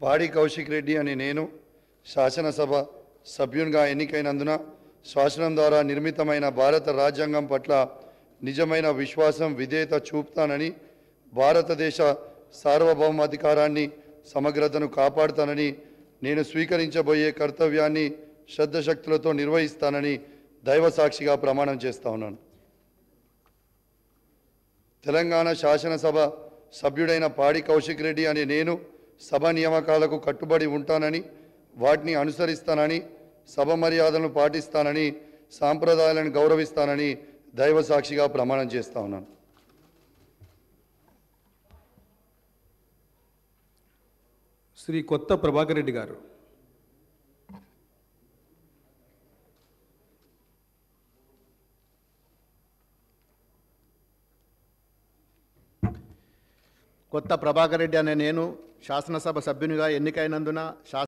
పాడి కౌశిక్ రెడ్డి అనే నేను శాసనసభ సభ్యునిగా ఎన్నికైనందున శాసనం ద్వారా నిర్మితమైన భారత రాజ్యాంగం పట్ల నిజమైన విశ్వాసం విధేయత చూపుతానని భారతదేశ సార్వభౌమాధికారాన్ని సమగ్రతను కాపాడుతానని నేను స్వీకరించబోయే కర్తవ్యాన్ని శ్రద్ధశక్తులతో నిర్వహిస్తానని దైవ సాక్షిగా ప్రమాణం చేస్తా ఉన్నాను తెలంగాణ శాసనసభ సభ్యుడైన పాడి కౌశిక్ రెడ్డి అనే నేను సభ నియామకాలకు కట్టుబడి ఉంటానని వాటిని అనుసరిస్తానని సభ మర్యాదలను పాటిస్తానని సాంప్రదాయాలను గౌరవిస్తానని దైవ సాక్షిగా ప్రమాణం చేస్తా ఉన్నాను శ్రీ కొత్త ప్రభాకర్ రెడ్డి గారు కొత్త ప్రభాకర్ రెడ్డి అనే నేను శాసనసభ సభ్యునిగా ఎన్నికైనందున శాసన